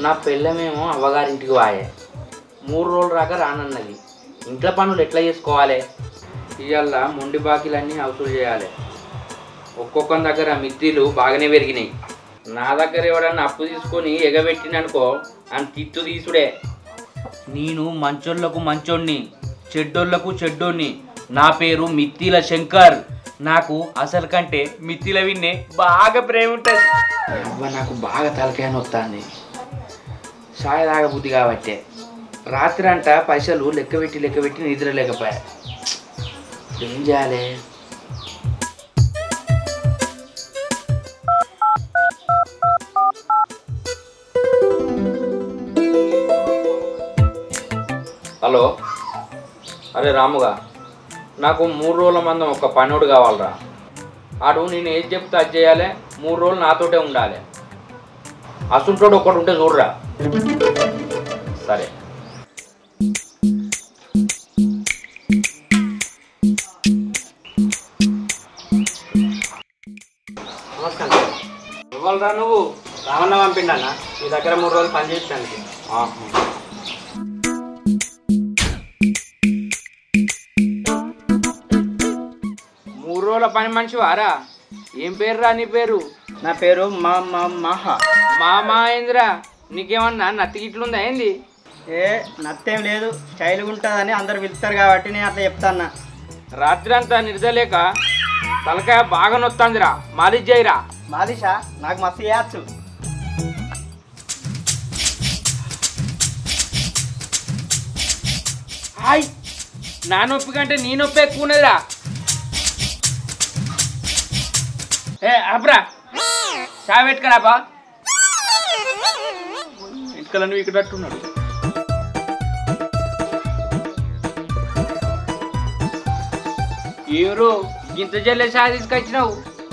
నా పెళ్ళమేమో అవ్వగారింటికి వాయే మూడు రోజులు రాక రానన్నది ఇంట్లో పనులు ఎట్లా చేసుకోవాలి ఇవాళ మొండి బాకీలన్నీ వసూలు చేయాలి ఒక్కొక్క దగ్గర మిత్తిలు బాగానే పెరిగినాయి నా దగ్గర ఎవడన్నా అప్పు తీసుకొని ఎగబెట్టిననుకో అని తిట్టు తీసుడే నేను మంచోళ్ళకు మంచోణ్ణి చెడ్డోళ్ళకు చెడ్డోణ్ణి నా పేరు మిత్తిల శంకర్ నాకు అసలు కంటే మిత్తిల విన్నే బాగా ప్రేమ ఉంటుంది అవ్వ నాకు బాగా తలకాయ వస్తుంది సాయ తాగబుద్ధి కాబట్టే రాత్రి అంట పైసలు లెక్క పెట్టి లెక్క పెట్టి నిద్ర లేకపోయా ఏం చేయాలి హలో అరే రాముగా నాకు మూడు రోజుల మందం ఒక పనుడు కావాలరా ఆడు నేను ఏది చెప్తే అది చేయాలి మూడు రోజులు నాతోటే ఉండాలి అసుంటోడు ఒకటి ఉంటే చూడరా సరే నమస్కారం ఇవ్వాలరా నువ్వు రామన్న పంపిండన్న మీ దగ్గర మూడు రోజులు పని చేయించడానికి ఆహా. మూడు రోజుల పని మనిషి వారా ఏం పేరు రా నీ పేరు నా పేరు మా మా మహా మా మహేంద్ర నీకేమన్నా నత్తి గిట్లుందా ఏంది ఏ నత్తేం లేదు స్టైల్గా ఉంటుందని అందరు పిలుస్తారు కాబట్టి నేను అట్లా చెప్తాన్నా రాత్రి అంతా నిద్రలేక తలకాయ బాగా నొత్తందిరా మాలిష్ చేయరా మాదిషా నాకు మస్తు చేయచ్చు హాయ్ నా నొప్పి కంటే నీ నొప్పి ఎక్కువ ఉన్నదిరా ఏ అబ్రా చా పెట్టుకరా బా ఇంటికల నువ్వు ఇక్కడ అట్టున్నాడు ఎవరు ఇంత జల్లే చాయ్ తీసుకొచ్చినావు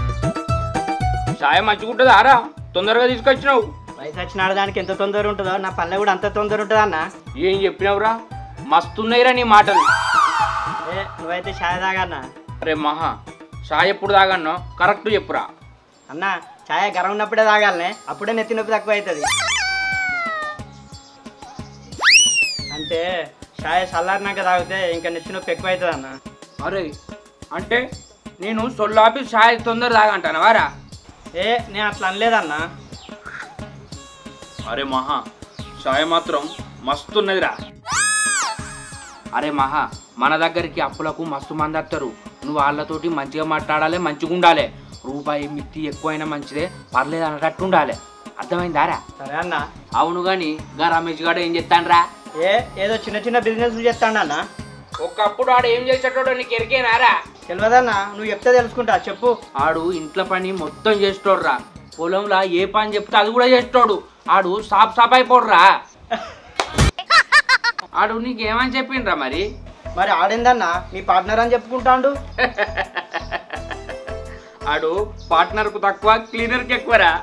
చాయ్ మంచిగుంటుందా రా తొందరగా తీసుకొచ్చినావు వయసు వచ్చిన ఆడదానికి ఎంత తొందర ఉంటుందో నా పల్లె కూడా అంత తొందర ఉంటుందా అన్న ఏం చెప్పినావురా మస్తున్నాయిరా నీ మాటలు ఏ నువ్వైతే ఛాయ్ తాగన్నా అరే మహా చాయ్ ఎప్పుడు తాగన్నో కరెక్ట్ చెప్పురా అన్న ఛాయ్ గరం ఉన్నప్పుడే తాగాలనే అప్పుడే నెత్తి నొప్పి తక్కువ అవుతుంది అంటే ఛాయ్ చల్లారినాక తాగితే ఇంకా నెత్తి నొప్పి ఎక్కువ అవుతుంది అన్న అరే అంటే నేను సొల్లాపి చాయ్ తొందర తాగంటాను వారా ఏ నేను అట్లా అనలేదన్నా అరే మహా చాయ్ మాత్రం మస్తున్నదిరా అరే మహా మన దగ్గరికి అప్పులకు మస్తు మంది వస్తారు నువ్వు వాళ్ళతోటి మంచిగా మాట్లాడాలి మంచిగా ఉండాలి రూపాయి మిత్తి ఎక్కువైనా మంచిదే పర్లేదు అన్నట్టు ఉండాలి అర్థమైందారా సరే అన్న అవును కానీ గా రమేష్ గారు ఏం చెప్తాన్రా ఏ ఏదో చిన్న చిన్న బిజినెస్లు చేస్తాడన్న ఒకప్పుడు ఆడు ఏం చేసేటోడో నీకు ఎరికేనారా తెలియదన్నా నువ్వు చెప్తే తెలుసుకుంటా చెప్పు ఆడు ఇంట్లో పని మొత్తం చేస్తోడురా పొలంలో ఏ పని చెప్తే అది కూడా చేస్తోడు ఆడు సాప్ సాప్ అయిపోడురా ఆడు నీకేమని చెప్పిండ్రా మరి మరి ఆడిందన్నా మీ పార్ట్నర్ అని చెప్పుకుంటాండు ఆడు పార్ట్నర్కు తక్కువ క్లీనర్కి ఎక్కువరా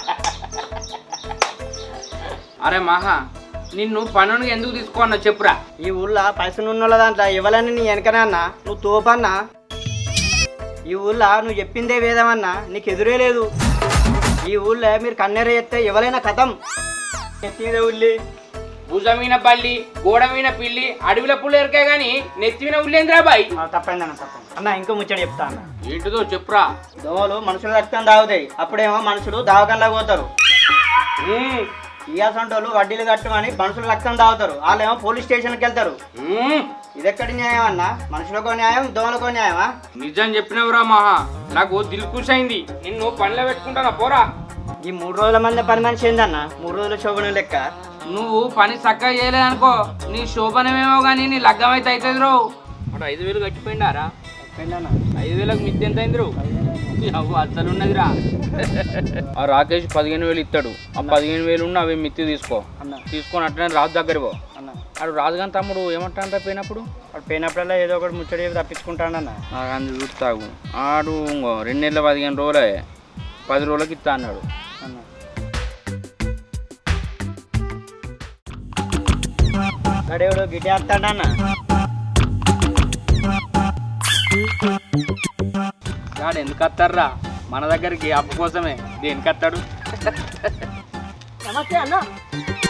అరే మహా నిన్ను పనును ఎందుకు తీసుకోన్నా చెప్పురా ఈ ఊళ్ళో పైసలు ఉన్న దాంట్లో ఇవ్వాలని నీ వెనకనే అన్నా నువ్వు తోపన్నా ఈ ఊళ్ళో నువ్వు చెప్పిందే వేదమన్నా నీకు ఎదురే లేదు ఈ ఊళ్ళో మీరు కన్నెర చేస్తే ఎవరైనా కథం ఎత్తిదే ఉల్లి భుజమైన బల్లి గోడ మీద పిల్లి అడవిల పుల్ల ఎరికే గాని నెత్తిన ఉల్లేంద్రా బాయ్ ఆ, తప్పైందన్న తప్పండి అన్న ఇంకో ముచ్చట చెప్తా అన్న ఏంటిదో చెప్పురా దోమలు మనుషుల రక్తం తాగుతాయి అప్పుడేమో మనుషులు దావకంలా పోతారు ఉమ్, ఇయాసంటోళ్ళు వడ్డీలు కట్టమని మనుషులు రక్తం తాగుతారు వాళ్ళేమో పోలీస్ స్టేషన్కి వెళ్తారు ఉమ్. ఇది ఎక్కడి న్యాయం అన్న మనుషులకో న్యాయం దోమలకో న్యాయమా నిజం చెప్పినవురా మహా నాకు దిల్కుష్ అయింది నిన్ను పనిలో పెట్టుకుంటానా పోరా ఈ మూడు రోజుల మంది పని మనిషి ఏందన్న మూడు రోజుల శోభనం లెక్క నువ్వు పని చక్కగా చేయలేదనుకో నీ శోభనమేమో కానీ నీ లగ్గం అయితే అవుతుంది రో అటు ఐదు వేలు కట్టిపోయిండారా ఐదు వేలకు మిత్తి ఎంత అయింది రో అవ్వ అసలు ఉన్నదిరా ఆ రాకేష్ పదిహేను వేలు ఇస్తాడు ఆ పదిహేను వేలు ఉన్న అవి మిత్తి తీసుకో అన్న తీసుకొని అట్లనే రాజు దగ్గర పో అన్న ఆడు రాజుగాని తమ్ముడు ఏమంటాడంట పోయినప్పుడు వాడు పోయినప్పుడల్లా ఏదో ఒకటి ముచ్చడి చెప్పి తప్పించుకుంటాడన్న అందు చూస్తాగు ఆడు ఇంకో రెండు నెలల పదిహేను రోజులే పది రోజులకి ఇస్తా అన్నాడు అన్న గడేవుడు గిటి ఆడతాడన్న వాడు ఎందుకు వస్తారా మన దగ్గరికి అప్పు కోసమే దేనికి వస్తాడు నమస్తే అన్న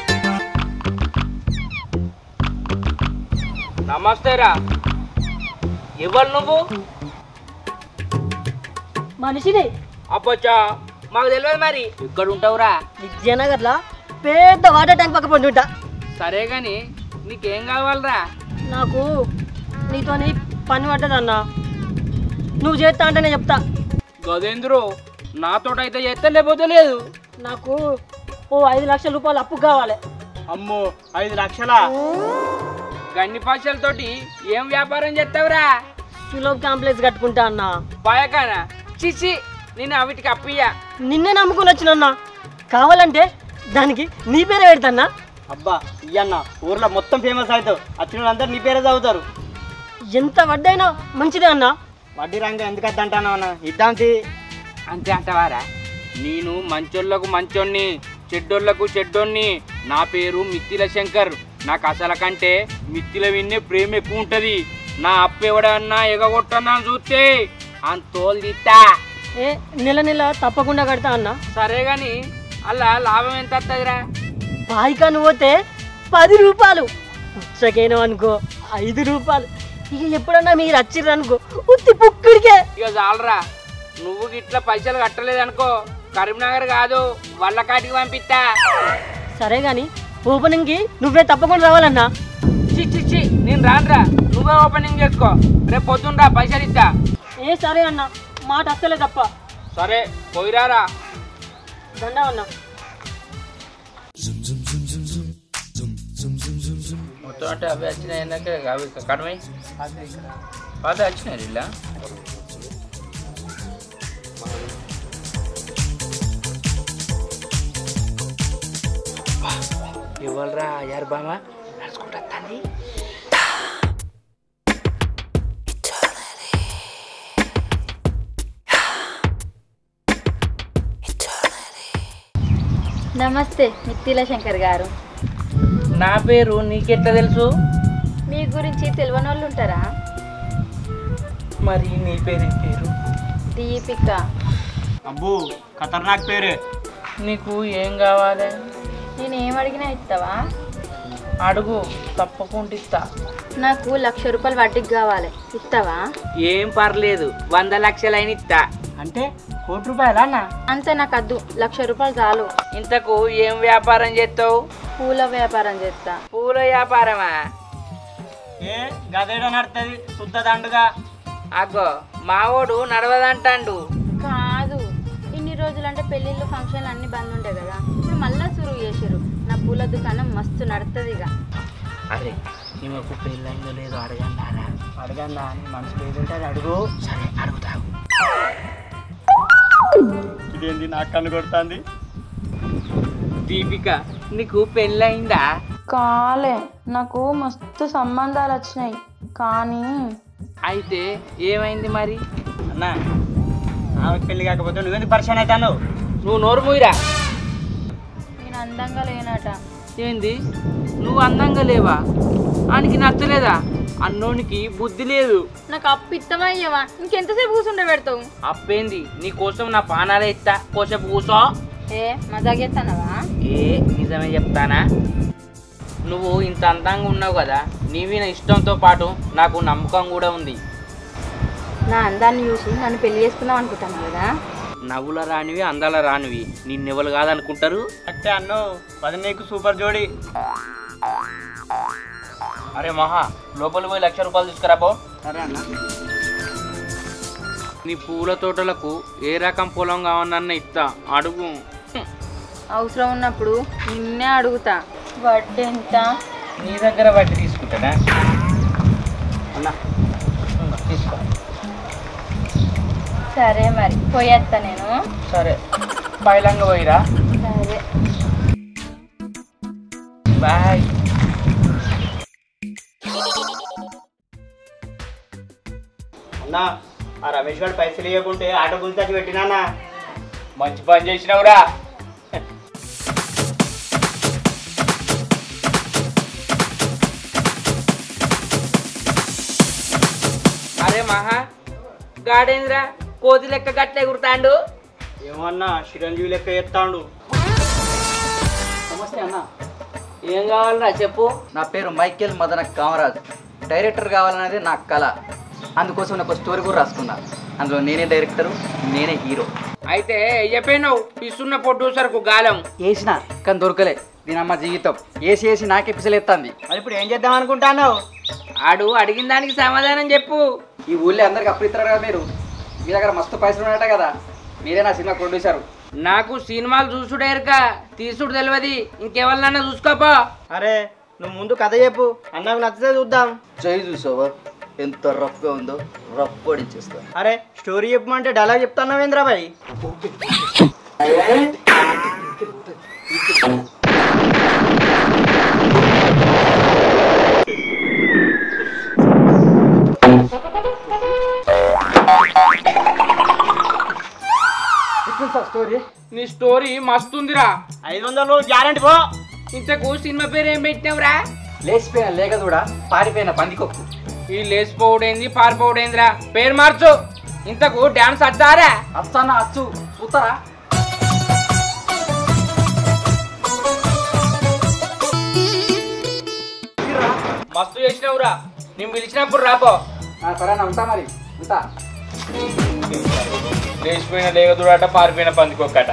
నమస్తేరా ఎవరు నువ్వు మనిషిని అప్పచ్చా మాకు తెలియదు మరి ఎక్కడ ఉంటావురా విద్యానగర్లో పెద్ద వాటర్ ట్యాంక్ పక్క పండి ఉంటా సరే గాని నీకేం కావాలరా నాకు నీతోని పని పడ్డదన్నా నువ్వు చేస్తా అంటే నేను చెప్తా గదేంద్రు నాతోటైతే చేస్తే లేకపోతే లేదు నాకు ఓ ఐదు లక్షల రూపాయలు అప్పు కావాలి అమ్మో ఐదు లక్షల గన్ని పైసలతోటి ఏం వ్యాపారం చేస్తావురా కిలో కాంప్లెక్స్ కట్టుకుంటా అన్నా పాయకానా చిచి నేను అవిటికి అప్పియ్యా నిన్నే నమ్ముకుని వచ్చినన్నా కావాలంటే దానికి నీ పేరే పెడతాన్నా అబ్బా ఇయ్యన్న ఊర్లో మొత్తం ఫేమస్ అవుతావు వచ్చిన వాళ్ళందరూ నీ పేరే చదువుతారు ఎంత వడ్డైనా మంచిదే అన్నా వడ్డీ రంగం ఎందుకు అంటాను అన్న ఇద్దాంతి అంతే అంటవారా నేను మంచోళ్ళకు మంచోన్ని చెడ్డోళ్ళకు చెడ్డోన్ని నా పేరు మిత్తిల శంకర్ నాకు అసలు కంటే మిత్తిల విన్నే ప్రేమ ఎక్కువ ఉంటది నా అప్పు ఎవడన్నా ఎగగొట్టన్నా చూస్తే అంతోలు తీస్తా ఏ నెల నెల తప్పకుండా కడతా అన్నా సరే గాని అలా లాభం ఎంత వస్తుందిరా బాయికాను పోతే పది రూపాయలు పుచ్చకేనో అనుకో ఐదు రూపాయలు ఇక ఎప్పుడన్నా మీరు వచ్చిర్రు అనుకో ఉత్తి పుక్కుడికే ఇక చాలరా నువ్వు ఇట్లా పైసలు కట్టలేదు అనుకో కరీంనగర్ కాదు వల్లకాటికి పంపిస్తా సరే గాని ఓపెనింగ్కి నువ్వే తప్పకుండా రావాలన్నా చి చి చి నేను రానురా నువ్వే ఓపెనింగ్ చేసుకో రేపు పొద్దున్న పైసలు ఇస్తా ఏ సరే అన్న మాట అస్సలే తప్ప సరే పోయిరారా దండా అన్నా మొత్తం అంటే అవి వచ్చినాయి అన్నాక అవి కడమై పాత వచ్చినాయి ఇలా ఇవ్వరా యారు బామా నడుచుకుంటా తండ్రి నమస్తే మిత్తిల శంకర్ గారు నా పేరు నీకెట్లా తెలుసు మీ గురించి తెలియని వాళ్ళు ఉంటారా మరి నీ పేరు ఏం పేరు దీపిక అబ్బు ఖతర్నాక్ పేరే నీకు ఏం కావాలి నేను ఏం అడిగినా ఇస్తావా అడుగు తప్పకుండా ఇస్తా నాకు లక్ష రూపాయలు వడ్డీకి కావాలి ఇస్తావా ఏం పర్లేదు వంద లక్షలైన ఇస్తా అంటే కోటి రూపాయలా అన్న అంతే నాకు అద్దు లక్ష రూపాయలు చాలు ఇంతకు ఏం వ్యాపారం చేస్తావు పూల వ్యాపారం చేస్తా పూల వ్యాపారమా ఏ గదేడ నడుతుంది శుద్ధ దండుగా అగ్గో మావోడు నడవదంటాండు కాదు ఇన్ని రోజులు అంటే పెళ్ళిళ్ళు ఫంక్షన్లు అన్ని బంద్ ఉంటాయి కదా ఇప్పుడు మళ్ళా సురువు చేసారు నా పూల దుకాణం మస్తు నడుతుంది ఇక అరే ఈమెకు పెళ్ళైందో లేదో అడగండారా అడగన్నా నీ మనసులో ఏదంటే అది అడుగు సరే అడుగుతావు ఇదేంది నాకు కన్ను కొడుతుంది దీపిక నీకు పెళ్ళయిందా కాలే నాకు మస్తు సంబంధాలు వచ్చినాయి కానీ అయితే ఏమైంది మరి అన్న ఆమెకు పెళ్లి కాకపోతే నువ్వెందుకు పరిచయం అవుతాను నువ్వు నోరు మూయిరా నేను అందంగా లేనట ఏంది నువ్వు అందంగా లేవా ఆనికి నచ్చలేదా అన్నోనికి బుద్ధి లేదు నాకు అప్పు ఇస్తావా ఇయ్యవా ఇంకెంతసేపు కూర్చుంటే పెడతావు అప్పేంది నీ కోసం నా పానాలే ఇస్తా కోసేపు కూసో ఏ మజాక్ చేస్తానవా ఏ నిజమే చెప్తానా నువ్వు ఇంత అందంగా ఉన్నావు కదా నీవి నా ఇష్టంతో పాటు నాకు నమ్మకం కూడా ఉంది నా అందాన్ని చూసి నన్ను పెళ్లి చేసుకుందాం అనుకుంటాను కదా నవ్వుల రానివి అందాల రానివి నిన్నెవరు కాదనుకుంటారు అంటే అన్ను పది నీకు సూపర్ జోడి అరే మహా లోపల పోయి లక్ష రూపాయలు తీసుకురాబో సరే అన్న నీ పూల తోటలకు ఏ రకం పొలం కావాలన్న ఇస్తా అడుగు అవసరం ఉన్నప్పుడు నిన్నే అడుగుతా వడ్డీ ఎంత నీ దగ్గర వడ్డీ తీసుకుంటాడా అన్న తీసుకో సరే మరి పోయేస్తా నేను సరే బయలంగా పోయిరా సరే బాయ్ అన్న ఆ రమేష్ గారు పైసలు ఇవ్వకుంటే ఆటో గురించి పెట్టినా మంచి పని చేసినావురా అరే మహా గాడేంద్రా కోతి లెక్క గట్ల ఎగురుతాండు ఏమన్నా చిరంజీవి లెక్క ఎత్తాడు నమస్తే అన్న ఏం కావాలరా చెప్పు నా పేరు మైకేల్ మదన కామరాజ్ డైరెక్టర్ కావాలనేది నా కళ అందుకోసం నాకు స్టోరీ కూడా రాసుకున్నా అందులో నేనే డైరెక్టరు నేనే హీరో అయితే చెప్పినావు పిస్తున్న ప్రొడ్యూసర్కు గాలం వేసిన కానీ దొరకలే దీని అమ్మ జీవితం వేసి వేసి నాకే పిసలేస్తుంది మరి ఇప్పుడు ఏం చేద్దాం అనుకుంటున్నావు ఆడు అడిగిన దానికి సమాధానం చెప్పు ఈ ఊళ్ళో అందరికి అప్పు ఇస్తారు కదా మీరు మీ దగ్గర మస్తు పైసలు ఉన్నట కదా మీరే నా సినిమా ప్రొడ్యూసర్ నాకు సినిమాలు చూసుడేరక తీసుడు తెలియదు ఇంకెవరినన్నా చూసుకోపో అరే నువ్వు ముందు కథ చెప్పు అన్నకు నచ్చితే చూద్దాం జై చూసావా ఎంత రఫ్గా ఉందో రఫ్ పడిచ్చేస్తా అరే స్టోరీ చెప్పమంటే డైలాగ్ చెప్తాను ఇంద్రాబాయ్ స్టోరీ నీ స్టోరీ మస్తుందిరా ఐదు వందలు గ్యారంటీ పో ఇంతకు సినిమా పేరు ఏం పెట్టినావురా లేచిపోయిన లేక కూడా పారిపోయిన పందికొక్కు ఈ లేచిపోవుడైంది పారిపోవుడైందిరా పేరు మార్చు ఇంతకు డాన్స్ వచ్చారా అస్తానా అచ్చు చూస్తారా మస్తు చేసినావురా నేను పిలిచినప్పుడు రాపో సరే అన్న ఉంటా మరి ఉంటా లేచిపోయిన లేగదుడాట పారిపోయిన పందికొక్కట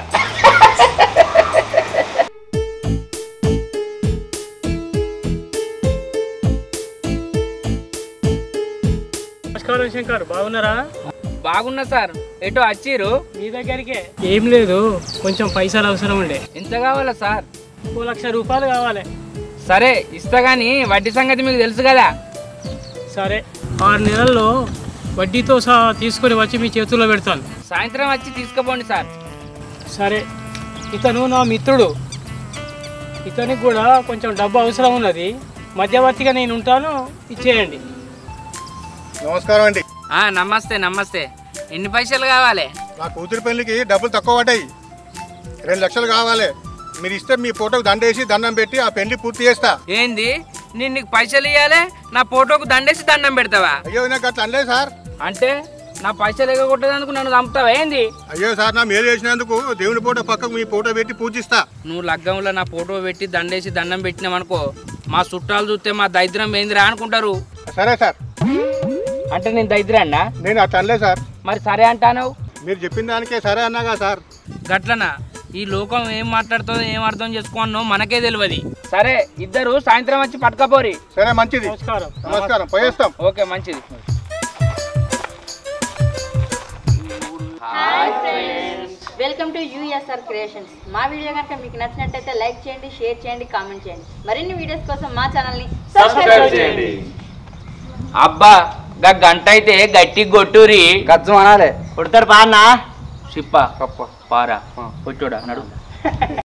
నమస్కారం శంకర్ బాగున్నారా బాగున్నా సార్ ఎటో వచ్చిర్రు మీ దగ్గరికే ఏం లేదు కొంచెం పైసలు అవసరం ఉండే ఎంత కావాలా సార్ ఓ లక్ష రూపాయలు కావాలి సరే ఇస్తా గానీ వడ్డీ సంగతి మీకు తెలుసు కదా సరే ఆరు నెలల్లో వడ్డీతో సహా తీసుకొని వచ్చి మీ చేతుల్లో పెడతాను సాయంత్రం వచ్చి తీసుకుపోండి సార్ సరే ఇతను నా మిత్రుడు ఇతనికి కూడా కొంచెం డబ్బు అవసరం ఉన్నది మధ్యవర్తిగా నేను ఉంటాను ఇచ్చేయండి నమస్కారం అండి ఆ నమస్తే నమస్తే ఎన్ని పైసలు కావాలి నా కూతురి పెళ్లికి డబ్బులు తక్కువ పడ్డాయి రెండు లక్షలు కావాలి మీరు ఇస్తే మీ ఫోటోకి దండేసి దండం పెట్టి ఆ పెళ్లి పూర్తి చేస్తా ఏంది నేను నీకు పైసలు ఇవ్వాలి నా ఫోటోకు దండేసి దండం పెడతావా అయ్యో నాకు అట్లా అనలేదు సార్ అంటే నా పైసలు ఎగగొట్టేందుకు నన్ను చంపుతావా ఏంది అయ్యో సార్ నా మేలు చేసినందుకు దేవుని ఫోటో పక్కకు మీ ఫోటో పెట్టి పూజిస్తా నువ్వు లగ్గంలో నా ఫోటో పెట్టి దండేసి దండం పెట్టినామనుకో మా చుట్టాలు చూస్తే మా దరిద్రం ఏందిరా అనుకుంటారు సరే సార్ అంటే నేను దరిద్రాన్నా నేను అట్లా అనలేదు సార్ మరి సరే అంటాను మీరు చెప్పిన దానికే సరే అన్నాగా సార్ గట్లనా ఈ లోకం ఏం మాట్లాడుతుందో ఏం అర్థం చేసుకోనో మనకే తెలియదు సరే ఇద్దరు సాయంత్రం వచ్చి పట్టుకపోరి సరే మంచిది నమస్కారం నమస్కారం పోయేస్తాం ఓకే మంచిది వెల్కమ్ టు యూఎస్ఆర్ క్రియేషన్స్ మా వీడియో కనుక మీకు నచ్చినట్టయితే లైక్ చేయండి షేర్ చేయండి కామెంట్ చేయండి మరిన్ని వీడియోస్ కోసం మా ఛానల్ని సబ్స్క్రైబ్ చేయండి అబ్బా గా గంట అయితే గట్టి కొట్టురి గజ్జు అనాలే కొడతారు పా అన్న సిప్ప పారా కొట్టుడా నడు